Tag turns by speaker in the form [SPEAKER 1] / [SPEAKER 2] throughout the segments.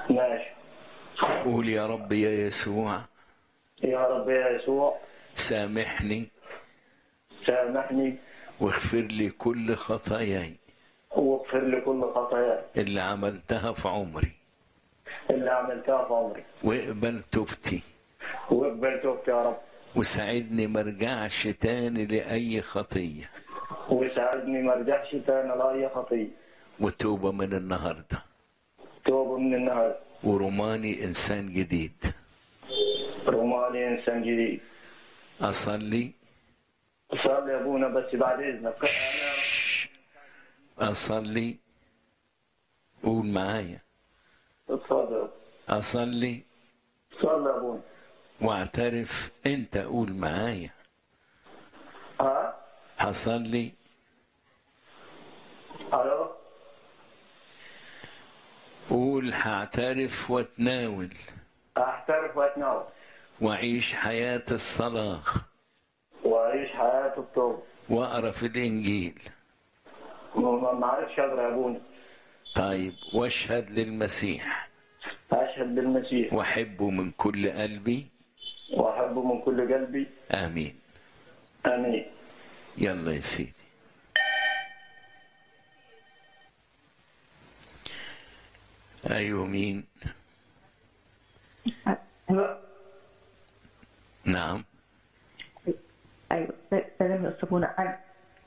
[SPEAKER 1] ماشي
[SPEAKER 2] قول يا رب يا يسوع
[SPEAKER 1] يا رب يا يسوع
[SPEAKER 2] سامحني
[SPEAKER 1] سامحني
[SPEAKER 2] واغفر لي كل خطاياي
[SPEAKER 1] واغفر لي كل خطاياي
[SPEAKER 2] اللي عملتها في عمري
[SPEAKER 1] اللي عملتها في عمري
[SPEAKER 2] واقبل توبتي
[SPEAKER 1] واقبل توبتي يا رب
[SPEAKER 2] وساعدني ما ارجعش تاني لأي خطية
[SPEAKER 1] وساعدني ما ارجعش تاني لاي خطيه
[SPEAKER 2] وتوبة من النهاردة
[SPEAKER 1] توبه من النهارده
[SPEAKER 2] ورماني إنسان جديد
[SPEAKER 1] رمالي انسان جديد
[SPEAKER 2] أصلي
[SPEAKER 1] صلي يا ابونا بس بعد اذنك انا
[SPEAKER 2] أصلي قول معايا
[SPEAKER 1] اتفضل
[SPEAKER 2] أصلي
[SPEAKER 1] صلي يا ابونا
[SPEAKER 2] واعترف أنت قول معايا
[SPEAKER 1] ها
[SPEAKER 2] هصلي
[SPEAKER 1] الو
[SPEAKER 2] قول هعترف واتناول
[SPEAKER 1] احترف واتناول
[SPEAKER 2] وأعيش حياة الصلاة
[SPEAKER 1] واعيش حياه التوبه
[SPEAKER 2] وأقرأ في الإنجيل
[SPEAKER 1] ما ما عرفش اقرا يا ابونا
[SPEAKER 2] طيب واشهد للمسيح
[SPEAKER 1] اشهد بالمسيح
[SPEAKER 2] واحبه من كل قلبي
[SPEAKER 1] واحبه من كل قلبي
[SPEAKER 2] امين
[SPEAKER 1] امين
[SPEAKER 2] يلا يا سيدي ايوه مين
[SPEAKER 3] ايوه
[SPEAKER 2] نعم
[SPEAKER 3] ايوه سلام يا استاذ منى انا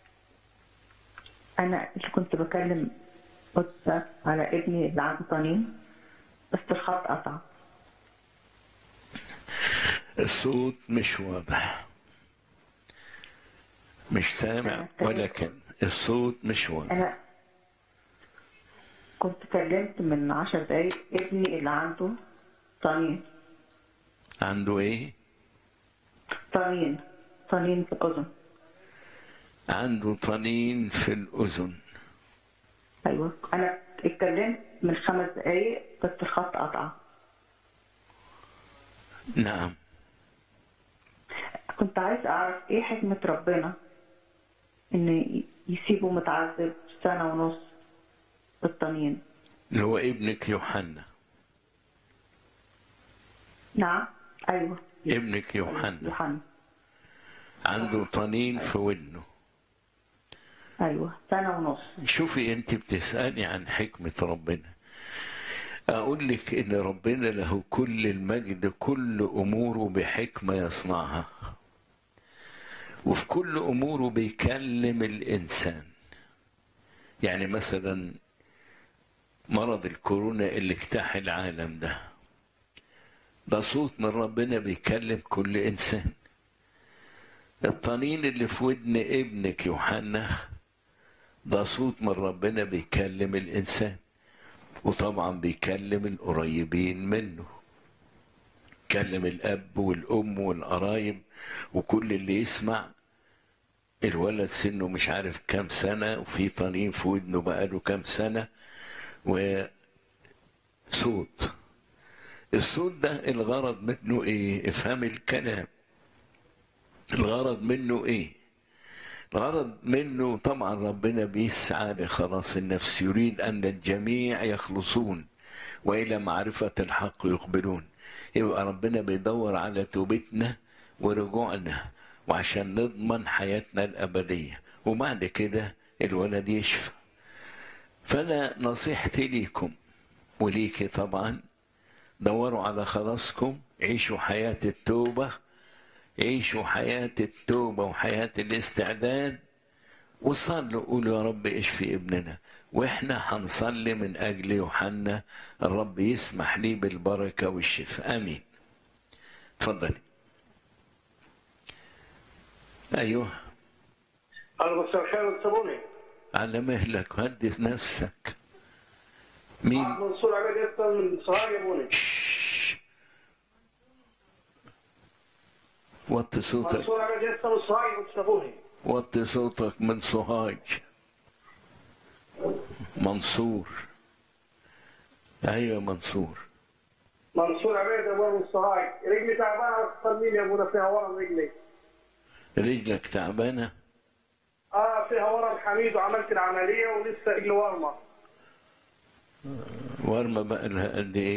[SPEAKER 3] انا اللي كنت بكلم قدسة على ابني اللي عنده طنين بس الخط قطع
[SPEAKER 2] الصوت مش واضح مش سامع ولكن الصوت مش واضح
[SPEAKER 3] انا كنت كلمت من عشر دقايق ابني اللي عنده طنين
[SPEAKER 2] عنده ايه
[SPEAKER 3] طنين طنين في الاذن
[SPEAKER 2] عنده طنين في الاذن
[SPEAKER 3] ايوه انا اتكلمت من خمس دقايق بس الخط قطع
[SPEAKER 2] نعم
[SPEAKER 3] كنت عايز اعرف ايه حكمة ربنا ان يسيبه متعذب سنة ونص بالطنين
[SPEAKER 2] اللي هو ابنك يوحنا
[SPEAKER 3] نعم ايوه
[SPEAKER 2] ابنك يوحنا
[SPEAKER 3] يوحنا
[SPEAKER 2] عنده طنين في ودنه
[SPEAKER 3] ايوه سنة ونص
[SPEAKER 2] شوفي انت بتسألي عن حكمة ربنا اقول لك ان ربنا له كل المجد كل اموره بحكمة يصنعها وفي كل اموره بيكلم الانسان يعني مثلا مرض الكورونا اللي اجتاح العالم ده ده صوت من ربنا بيكلم كل انسان الطنين اللي في ودن ابنك يوحنا ده صوت من ربنا بيكلم الإنسان وطبعا بيكلم القريبين منه كلم الأب والأم والقرايب وكل اللي يسمع الولد سنه مش عارف كام سنة وفي طنين في ودنه بقاله كام سنة وصوت الصوت ده الغرض منه ايه افهم الكلام الغرض منه ايه الغرض منه طبعا ربنا بيسعى لخلاص النفس يريد ان الجميع يخلصون والى معرفه الحق يقبلون يبقى ربنا بيدور على توبتنا ورجوعنا وعشان نضمن حياتنا الابديه وبعد كده الولد يشفى فانا نصيحتي ليكم وليكي طبعا دوروا على خلاصكم عيشوا حياه التوبه عيشوا حياة التوبة وحياة الاستعداد وصلوا قولوا يا رب اشفي ابننا واحنا هنصلي من اجل يوحنا الرب يسمح لي بالبركة والشفاء امين تفضلي ايوه
[SPEAKER 4] انا مساء الخير والصابوني
[SPEAKER 2] على مهلك هدي نفسك مين
[SPEAKER 4] منصور عبيد يسطا من سوهاج يا بوني
[SPEAKER 2] شش. وطي صوتك
[SPEAKER 4] منصور عبيد يسطا من سوهاج والصابوني
[SPEAKER 2] وطي صوتك من سوهاج منصور ايوه منصور
[SPEAKER 4] منصور عبيد ابو من سوهاج رجلي تعبانه تصميم يا ابونا فيها ورم رجلي
[SPEAKER 2] رجلك تعبانه
[SPEAKER 4] اه فيها ورم حميد وعملت العمليه ولسه رجلي ورمه
[SPEAKER 2] ورمه بقى لها قد ايه